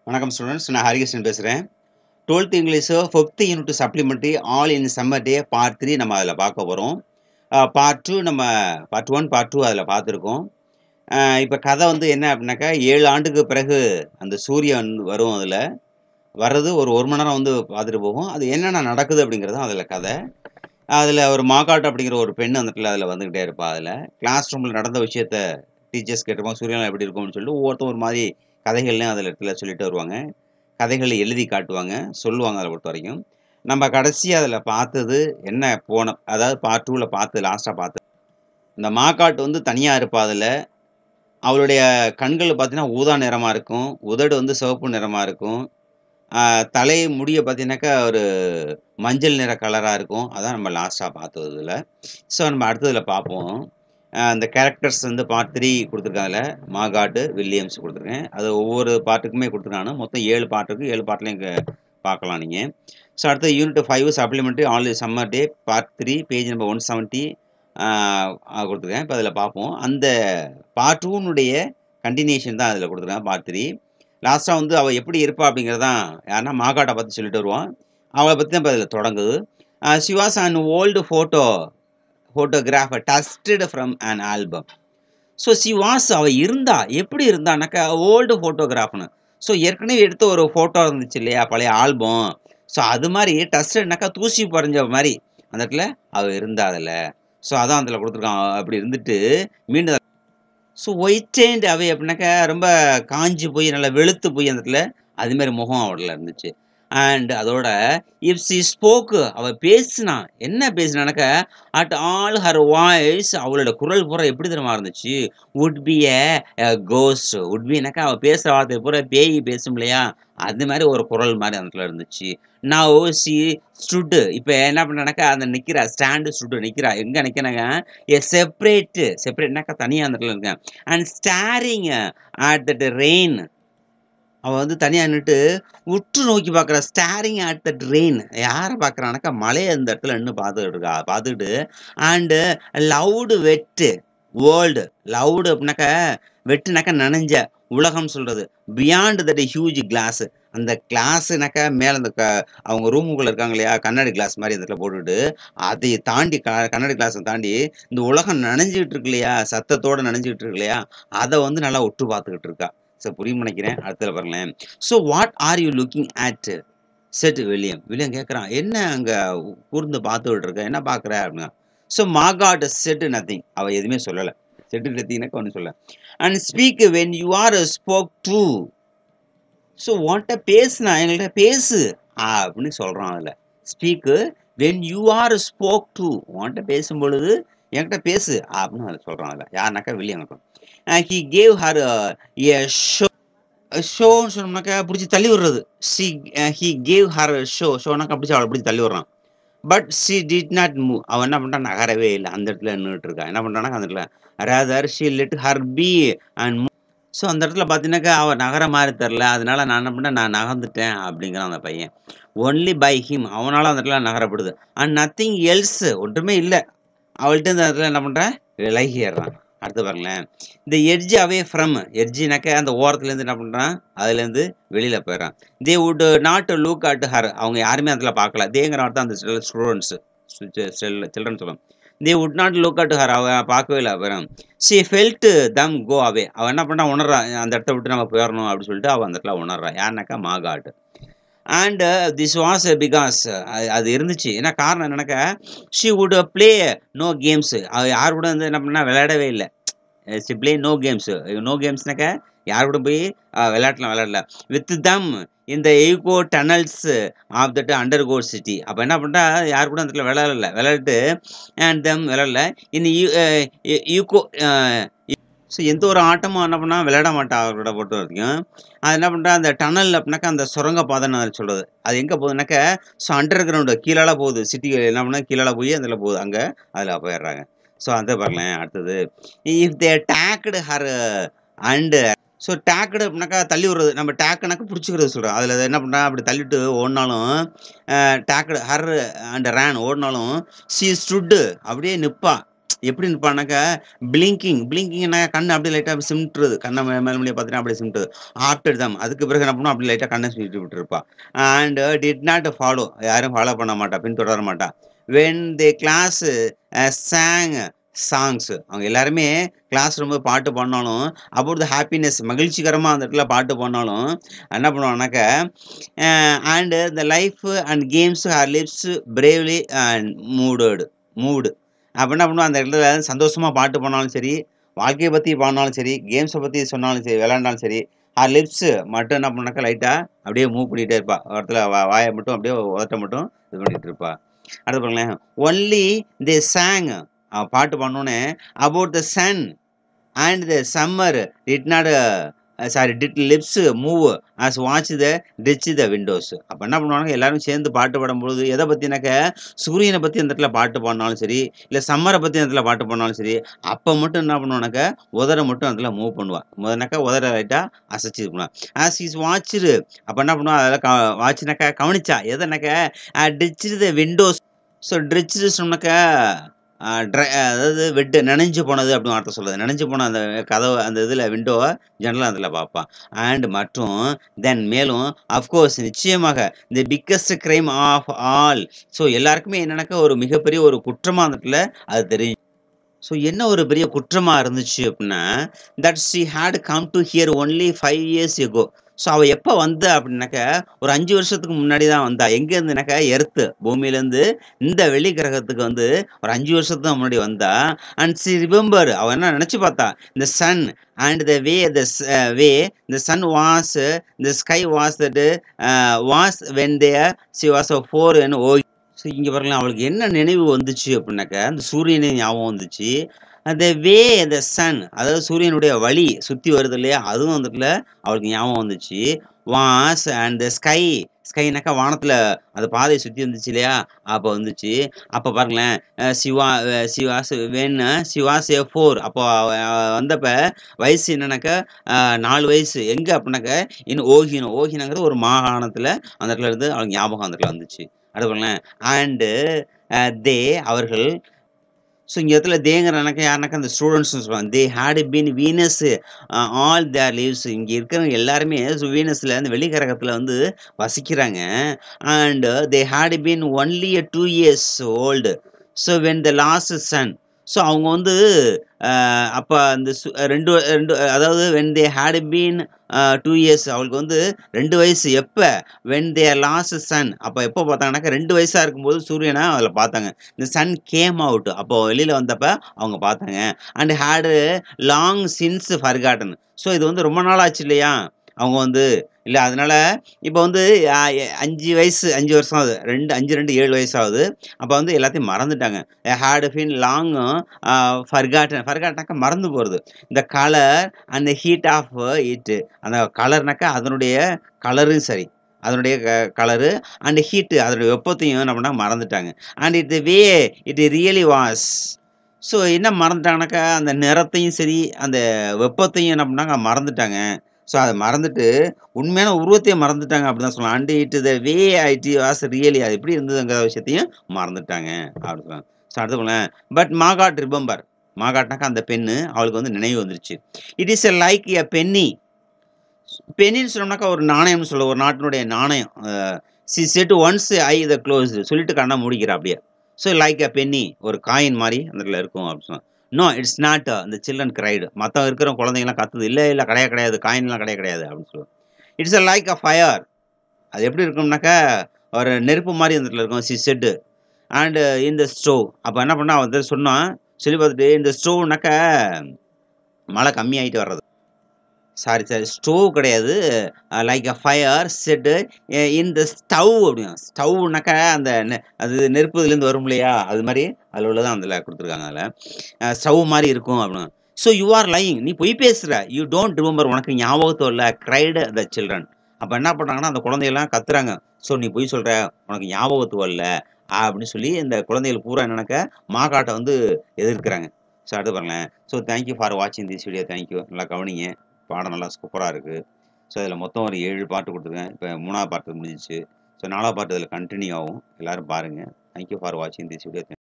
வணக்கம் ஸ்டூடெண்ட்ஸ் நான் ஹரிகிருஷ்ணன் பேசுகிறேன் twelfth English fifth unit supplementary all in summer day part three நம்ம அதில் பார்க்க போகிறோம் பார்ட் டூ நம்ம பார்ட் ஒன் பார்ட் டூ அதில் பார்த்துருக்கோம் இப்போ கதை வந்து என்ன அப்படின்னாக்கா ஏழு ஆண்டுக்கு பிறகு அந்த சூரியன் வரும் அதில் வர்றது ஒரு ஒரு மணி நேரம் வந்து பார்த்துட்டு போகும் அது என்னென்ன நடக்குது அப்படிங்கிறது தான் அதில் கதை அதில் ஒரு மாகாட் அப்படிங்கிற ஒரு பெண் அந்த இடத்துல அதில் வந்துக்கிட்டே இருப்பா அதில் கிளாஸ் ரூமில் நடந்த விஷயத்த டீச்சர்ஸ் கேட்டிருப்போம் சூரியன் எப்படி இருக்கும்னு சொல்லிட்டு ஒவ்வொருத்தரும் ஒரு மாதிரி கதைகள்லையும் அதில் இடத்துல சொல்லிட்டு வருவாங்க கதைகளை எழுதி காட்டுவாங்க சொல்லுவாங்க அதை பொறுத்த வரைக்கும் நம்ம கடைசி அதில் பார்த்தது என்ன போன அதாவது பார்ட் டூவில் பார்த்து லாஸ்ட்டாக பார்த்து இந்த மாக்காட்டு வந்து தனியாக இருப்பா அதில் அவளுடைய கண்கள் பார்த்தீங்கன்னா ஊதா நிறமாக இருக்கும் உதடு வந்து சிவப்பு நிறமாக இருக்கும் ஆஹ் தலை முடியை பார்த்தீங்கன்னாக்கா ஒரு மஞ்சள் நிற கலராக இருக்கும் அதான் நம்ம லாஸ்ட்டாக பார்த்தது இதில் ஸோ நம்ம அடுத்ததில் பார்ப்போம் ஆஹ் அந்த கேரக்டர்ஸ் வந்து பார்ட் த்ரீ கொடுத்துருக்காங்கல்ல மாகாட்டு வில்லியம்ஸ் கொடுத்துருக்கேன் அது ஒவ்வொரு பாட்டுக்குமே கொடுத்துருக்காங்க மொத்தம் ஏழு பாட்டுக்கு ஏழு பாட்டுலையும் இங்கே பார்க்கலாம் நீங்கள் ஸோ அடுத்து unit five supplementary all summer day part three page number one seventy கொடுத்துருக்கேன் இப்போ அதில் பார்ப்போம் அந்த பார்ட் டூனுடைய கண்டினியூஷன் தான் அதில் கொடுத்துருக்கேன் பார்ட் த்ரீ லாஸ்ட்டாக வந்து அவள் எப்படி இருப்பா அப்படிங்கிறதான் யாருன்னா மாகாட்டை பற்றி சொல்லிட்டு வருவான் அவளை பற்றி தான் இப்போ அதில் தொடங்குது she was an old photo photographer dusted from an album so she was அவள் இருந்தா எப்படி இருந்தானாக்கா ஓல்டு ஃபோட்டோகிராஃப்னு ஸோ ஏற்கனவே எடுத்த ஒரு ஃபோட்டோ இருந்துச்சு இல்லையா பழைய ஆல்பம் ஸோ அது மாதிரி டஸ்டட்னாக்கா தூசி பறிஞ்ச மாதிரி அந்த இடத்துல அவள் இருந்தா அதில் ஸோ அதான் அதில் கொடுத்துருக்கான் அப்படி இருந்துட்டு மீண்டும் ஸோ ஒயிட் அண்ட் அவை அப்படின்னாக்கா ரொம்ப காஞ்சி போய் நல்லா வெளுத்து போய் அந்த இடத்துல அது மாதிரி முகம் அவளில் இருந்துச்சு அண்ட் அதோட இஃப் சி ஸ்போக்கு அவள் பேசினா என்ன பேசினானாக்கா அட் ஆல் ஹர் வாய்ஸ் அவளோட குரல் பூரா எப்படி தெரியுமா இருந்துச்சு would be a ghost would பினாக்கா அவள் பேசுகிற வார்த்தை பூரா பேய் பேசும் இல்லையா அது மாதிரி ஒரு குரல் மாதிரி அந்த இடத்துல இருந்துச்சு நான் சி ஸ்டுட்டு இப்போ என்ன பண்ணானாக்கா அந்த நிற்கிறா ஸ்டாண்டு ஸ்டுட்டு நிற்கிறா எங்கே நிற்கிறாங்க ஏ செப்பரேட்டு செப்பரேட்னாக்கா தனியாக அந்த இடத்துல இருக்கேன் and staring at that rain அவள் வந்து தனியாக நின்றுட்டு உற்று நோக்கி பார்க்குறா ஸ்டாரிங் அட் த ட்ரெயின் யாரை பார்க்குறானாக்கா மலையை அந்த இடத்துல நின்று பார்த்துக்கிட்டு இருக்கா பார்த்துக்கிட்டு and loud wet world loud அப்படின்னாக்கா வெட்டுனாக்கா நனைஞ்ச உலகம் சொல்கிறது பியாண்ட் தட் ஹியூஜ் கிளாஸ் அந்த கிளாஸுனாக்கா மேலே அந்த க அவங்க ரூமுக்குள்ளே இருக்காங்க இல்லையா கண்ணாடி கிளாஸ் மாதிரி அந்த இடத்துல போட்டுட்டு அதை தாண்டி க கண்ணாடி கிளாஸை தாண்டி இந்த உலகம் நனைஞ்சிக்கிட்டு இருக்கு இல்லையா சத்தத்தோடு நனைஞ்சிக்கிட்டு இருக்கு இல்லையா அதை வந்து நல்லா ஒட்டு பார்த்துக்கிட்டு இருக்கா ஸோ புரியும் நினைக்கிறேன் அடுத்தது பாருங்களேன் so what are you looking at said William William கேட்குறான் என்ன அங்கே கூர்ந்து பார்த்துக்கிட்டு இருக்க என்ன பார்க்குற அப்படின்னா ஸோ மாகாட் செட் நத்திங் அவள் எதுவுமே சொல்லலை செட்டு நத்திங்னாக்க ஒன்றும் சொல்ல and speak when you are spoke to so உன்கிட்ட பேசுனா எங்கள்கிட்ட பேசு அப்படின்னு சொல்கிறான் அதில் speak when you are spoke to உன்கிட்ட பேசும் பொழுது என்கிட்ட பேசு அப்படின்னு அதில் சொல்கிறான் அதில் யாருனாக்கா வில்லியம் இருக்கும் he gave her a shove shove சொன்னோம்னாக்கா பிடிச்சி தள்ளி விடுறது she he gave her shove ஷோனாக்கா பிடிச்சி அவளை பிடிச்சி தள்ளி விடுறான் but she did not move அவன் என்ன பண்ணுறான் நகரவே இல்லை அந்த இடத்துல நின்றுட்டு இருக்கா என்ன பண்ணுறான்னா அந்த இடத்துல rather she let her be and so அந்த இடத்துல பார்த்தீங்கன்னாக்கா அவள் நகர மாதிரி தெரில அதனால நான் என்ன பண்ணேன் நான் நகர்ந்துட்டேன் அப்படிங்கிறான் அந்த பையன் ஒன்லி பை ஹிம் அவனால அந்த இடத்துல நகரப்படுது அண்ட் நத்திங் எல்ஸ் ஒன்றுமே இல்லை அவள்கிட்ட இந்த இடத்துல என்ன பண்ணுறேன் விலகி ஏறுறான் அடுத்து பாருங்களேன் இந்த எட்ஜ் அவே ஃப்ரம் எட்ஜினாக்க அந்த ஓரத்துலேருந்து என்ன பண்ணுறான் அதுலேருந்து வெளியில் போயிடறான் they would not look at her அவங்க யாருமே அதில் பார்க்கல தேங்கிற அர்த்தம் அந்த ஸ்டூடெண்ட்ஸு சில்ட்ரன் சொல்லுவோம் they would not look at her அவ பார்க்கவே இல்லை அப்புறம் சி ஃபெல்ட் தம் கோ அவே அவன் என்ன பண்ணா உணர்றா அந்த இடத்த விட்டு நம்ம போயிடணும் அப்படின்னு சொல்லிட்டு அவன் அந்த இடத்துல உணர்றா யாருனாக்கா Margot and this was because அது இருந்துச்சு ஏன்னா காரணம் என்னன்னாக்கா she would play no games அது யார் கூட வந்து என்ன பண்ணால் விளையாடவே இல்லை she play no games no games யார் கூட போய் விளையாடலாம் விளையாடல வித் தம் இந்த echo tunnels of that underground city அப்போ என்ன பண்ணுறா யார் கூட அந்த இடத்துல விளையாடல விளையாட்டு அண்ட் தம் விளையாடல இந்த யூகோ ஸோ எந்த ஒரு ஆட்டமும் என்ன பண்ணால் விளையாட மாட்டா அவரோட பொறுத்த வரைக்கும் அது என்ன பண்ணுறா அந்த டனல் அப்படின்னாக்கா அந்த சுரங்க பாதைன்னு அதை சொல்கிறது அது எங்கே போகுதுனாக்கா ஸோ அண்டர் கிரவுண்டு கீழால போகுது சிட்டி என்ன பண்ணால் கீழால போய் அதில் போகுது அங்கே அதில் போயிடுறாங்க ஸோ அந்த பாருங்களேன் அடுத்தது if they tagged her and so tagged அப்படின்னாக்கா தள்ளி விடுறது நம்ம டேக்குனாக்கா பிடிச்சிக்கிறது சொல்கிறோம் அதில் என்ன பண்ணுறா அப்படி தள்ளிட்டு ஓடினாலும் டேக்கடு ஹர் அண்ட் ரேன் ஓடினாலும் சி ஸ்டுட்டு அப்படியே நிற்பா எப்படி இருப்பானாக்கா பிளிங்கிங் பிளிங்கிங்னா கண்ணு அப்படியே லைட்டாக சிமிட்டுறது கண்ணை மே மேல முடிய பார்த்தீங்கன்னா அப்படியே சிமிட்டுறது ஆஃப்டர் தம் அதுக்கு பிறகு என்ன பண்ணும் அப்படி லைட்டாக கண்ணை சுற்றி விட்டுருப்பா அண்ட் டிட் நாட் ஃபாலோ யாரும் ஃபாலோ பண்ண மாட்டா பின்தொடர மாட்டா when the class sang songs அவங்க எல்லாருமே கிளாஸ் ரூம் பாட்டு பாடினாலும் அபவுட் த ஹாப்பினஸ் மகிழ்ச்சிகரமாக அந்த இடத்துல பாட்டு பாடினாலும் என்ன பண்ணுவாங்கனாக்க and the life and games her lips bravely and moved moved அப்போ என்ன பண்ணுவோம் அந்த இடத்துல சந்தோஷமாக பாட்டு பாடினாலும் சரி வாழ்க்கையை பற்றி பாடினாலும் சரி கேம்ஸை பற்றி சொன்னாலும் சரி விளையாண்டாலும் சரி ஹர் லிப்ஸ் மட்டும் என்ன பண்ணாக்கா லைட்டாக அப்படியே மூவ் பண்ணிகிட்டே இருப்பா ஒரு இடத்துல வா வாயை மட்டும் அப்படியே உதட்ட மட்டும் இது பண்ணிகிட்டு இருப்பா அடுத்து பாருங்களேன் ஒன்லி தி சாங் பாட்டு பண்ணோன்னே about the sun and the summer did not sorry did lips move as watch the ditch the windows அப்போ என்ன பண்ணுவாங்க எல்லாரும் சேர்ந்து பாட்டு பாடும்பொழுது எதை பற்றினாக்க சூரியனை பற்றி அந்த இடத்துல பாட்டு பாடினாலும் சரி இல்லை சம்மரை பற்றி அந்த இடத்துல பாட்டு பாடினாலும் சரி அப்போ மட்டும் என்ன பண்ணுவானாக்க உதரை மட்டும் அந்த இடத்துல மூவ் பண்ணுவாள் முதனாக்கா உதரை லைட்டாக அசைச்சு பண்ணுவான் ஆஸ் இஸ் வாட்சு அப்போ என்ன பண்ணுவா அதெல்லாம் க வாட்சினாக்கா கவனிச்சா எதனாக்கா டிச்சு த விண்டோஸ் ஸோ ட்ரிச்சு சொன்னாக்கா ட்ரை அதாவது வெட்டு நனைஞ்சு போனது அப்படின்னு அர்த்தம் சொல்லுது நனைஞ்சு போன அந்த கதவை அந்த இதில் விண்டோவை ஜன்னலாக அதில் பார்ப்பான் அண்ட் மற்றும் தென் மேலும் அஃப்கோர்ஸ் நிச்சயமாக இந்த biggest crime of all so எல்லாருக்குமே என்னன்னாக்கா ஒரு மிகப்பெரிய ஒரு குற்றமாக அந்த இடத்துல அது தெரியும் ஸோ என்ன ஒரு பெரிய குற்றமாக இருந்துச்சு அப்படின்னா that she had come to here only five years ago so அவள் எப்போ வந்தா அப்படின்னாக்கா ஒரு அஞ்சு வருஷத்துக்கு முன்னாடி தான் வந்தா எங்கே இருந்துனாக்கா எர்த்து பூமியிலேருந்து இந்த வெளி கிரகத்துக்கு வந்து ஒரு அஞ்சு வருஷத்துக்கு முன்னாடி வந்தா அண்ட் சி ரிமெம்பர் அவள் என்ன நினச்சி பார்த்தா இந்த sun and the way the way the sun was the sky was that was when there she was four and oh so இங்கே பாருங்களேன் அவளுக்கு என்ன நினைவு வந்துச்சு அப்படின்னாக்கா அந்த சூரியனே ஞாபகம் வந்துச்சு அந்த வே த சன் அதாவது சூரியனுடைய வழி சுற்றி வருது இல்லையா அதுவும் வந்துட்டுல அவளுக்கு ஞாபகம் வந்துச்சு வாஸ் அண்ட் த ஸ்கை ஸ்கைனாக்கா வானத்தில் அந்த பாதையை சுற்றி வந்துச்சு இல்லையா அப்போ வந்துச்சு அப்போ பாருங்களேன் சிவா சிவாஸ் வேணு சிவாஸ் ஏ ஃபோர் அப்போ வந்தப்ப வயசு என்னன்னாக்கா நாலு வயசு எங்கே அப்படின்னாக்கா இன்னும் ஓகினம் ஓகினங்கிறது ஒரு மாகாணத்தில் அந்த இடத்துல இருந்து அவளுக்கு ஞாபகம் அந்த இடத்துல வந்துச்சு அடுத்து பாருங்களேன் அண்டு தே அவர்கள் ஸோ இங்கே இடத்துல தேங்கிறனாக்கா யாருனாக்கா அந்த ஸ்டூடெண்ட்ஸ்னு சொல்லுவாங்க they had been Venus all their lives இங்கே இருக்கிறவங்க எல்லாருமே வீனஸில் அந்த வெளிக்கரகத்தில் வந்து வசிக்கிறாங்க and they had been only a two years old so when the last sun so அவங்க வந்து அப்போ அந்த ரெண்டு ரெண்டு அதாவது when they had been two years அவளுக்கு வந்து ரெண்டு வயசு எப்போ வென் தே லாஸ்ட் சன் அப்போ எப்போ பார்த்தாங்கனாக்கா ரெண்டு வயசாக இருக்கும்போது சூரியனை அதில் பார்த்தாங்க இந்த சன் கேம் அவுட் அப்போ வெளியில் வந்தப்போ அவங்க பார்த்தாங்க and had long since forgotten so இது வந்து ரொம்ப நாள் ஆச்சு இல்லையா அவங்க வந்து இல்லை அதனால் இப்போ வந்து அஞ்சு வயசு அஞ்சு வருஷம் ஆகுது ரெண்டு அஞ்சு ரெண்டு ஏழு வயசு ஆகுது அப்போ வந்து எல்லாத்தையும் மறந்துட்டாங்க ஹேட் ஃபின் லாங் ஃபர்காட்டன் ஃபர்காட்னாக்கா மறந்து போகிறது இந்த கலர் அந்த ஹீட் ஆஃப் இட்டு அந்த கலர்னாக்கா அதனுடைய கலரும் சரி அதனுடைய கலரு அண்ட் ஹீட்டு அதனுடைய வெப்பத்தையும் என்ன பண்ணால் மறந்துட்டாங்க and it way it really was so என்ன மறந்துட்டாங்கனாக்கா அந்த நிறத்தையும் சரி அந்த வெப்பத்தையும் என்ன பண்ணாங்க மறந்துட்டாங்க ஸோ அதை மறந்துட்டு உண்மையான உருவத்தையும் மறந்துட்டாங்க அப்படின்னு தான் சொல்லலாம் and it the way it was really அது எப்படி இருந்ததுங்கிற விஷயத்தையும் மறந்துட்டாங்க அப்படின்னு சொல்லலாம் ஸோ அடுத்து போலேன் பட் மாகாட் ரிபம்பர் மாகாட்னாக்கா அந்த பெண்ணு அவளுக்கு வந்து நினைவு வந்துருச்சு it is a like a penny பென்னின்னு சொன்னோம்னாக்கா ஒரு நாணயம்னு சொல்ல ஒரு நாட்டினுடைய நாணயம் she said once I the close சொல்லிட்டு கண்ணா முடிக்கிறா அப்படியே ஸோ லைக் அ பென்னி ஒரு காயின் மாதிரி அந்த இடத்துல இருக்கும் அப்படின்னு சொன்னாங்க நோ இட்ஸ் நாட் அந்த சில்ட்ரன் கிரைடு மற்ற இருக்கிற குழந்தைங்களாம் கத்துது இல்லை இல்லை கிடையாது கிடையாது காயின்லாம் கிடையாது கிடையாது அப்படின்னு சொல்லுவோம் it's a like a fire அது எப்படி இருக்கும்னாக்கா ஒரு நெருப்பு மாதிரி அந்த இடத்துல இருக்கும் சி செட்டு அண்டு இந்த ஸ்டோவ் அப்போ என்ன பண்ணால் வந்து சொன்னான் சொல்லி பார்த்துட்டு இந்த ஸ்டோவ்னாக்கா மழை கம்மியாகிட்டு வர்றது சாரி சாரி ஸ்டோவ் கிடையாது லைக் அ ஃபயர் செட்டு இந்த ஸ்டவ் அப்படின்னா ஸ்டவ்னாக்கா அந்த அது நெருப்பு இதுலேருந்து வரும் இல்லையா அது மாதிரி அதில் உள்ளதான் அதில் கொடுத்துருக்காங்க அதில் ஸ்டவ் மாதிரி இருக்கும் அப்படின்னு ஸோ யூ ஆர் லைங் நீ பொய் பேசுகிற யூ டோன்ட் ரிமெம்பர் உனக்கு ஞாபகத்தோ இல்லை க்ரைடு த சில்ட்ரன் அப்போ என்ன பண்ணுறாங்கன்னா அந்த குழந்தைகள்லாம் கத்துறாங்க ஸோ நீ பொய் சொல்கிற உனக்கு ஞாபகத்துவோ இல்லை அப்படின்னு சொல்லி இந்த குழந்தைகள் பூரா என்னன்னாக்கா மாகாட்டை வந்து எதிர்க்கிறாங்க ஸோ அடுத்து பாருங்களேன் ஸோ தேங்க்யூ ஃபார் வாட்சிங் திஸ் வீடியோ தேங்க்யூ நல்லா கவனிங்க பாடம் நல்லா சூப்பராக இருக்குது ஸோ இதில் மொத்தம் ஒரு ஏழு பாட்டு கொடுத்துருக்கேன் இப்போ மூணாவது பாட்டு முடிஞ்சிச்சு ஸோ நாலாவது பாட்டு இதில் கண்டினியூ ஆகும் எல்லோரும் பாருங்கள் தேங்க்யூ ஃபார் வாட்சிங் திஸ் வீடியோ